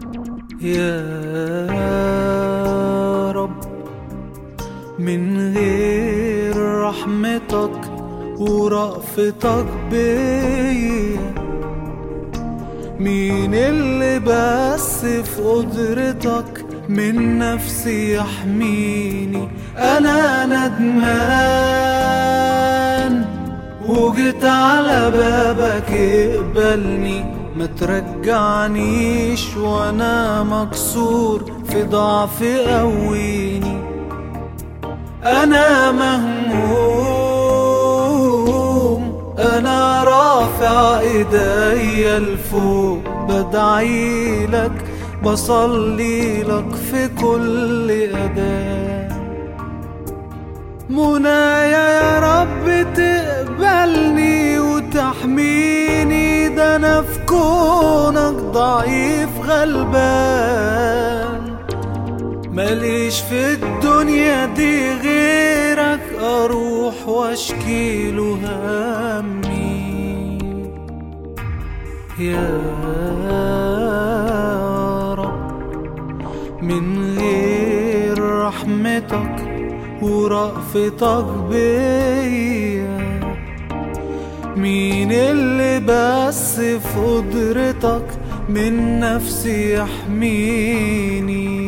يا رب من غير رحمتك ورأفتك بيا مين اللي بس في قدرتك من نفسي يحميني انا ندمان وجيت على بابك اقبلني ما ترجعنيش وانا مكسور في ضعفي قويني انا مهموم انا رافع ايديا لفوق بدعي لك بصلي لك في كل أداة منايا يا رب تقبلني وتحميني ده أنا في كونك ضعيف غلبان ماليش في الدنيا دي غيرك أروح واشكيله همي يا من غير رحمتك ورأفتك بيا مين اللي بس في قدرتك من نفسي يحميني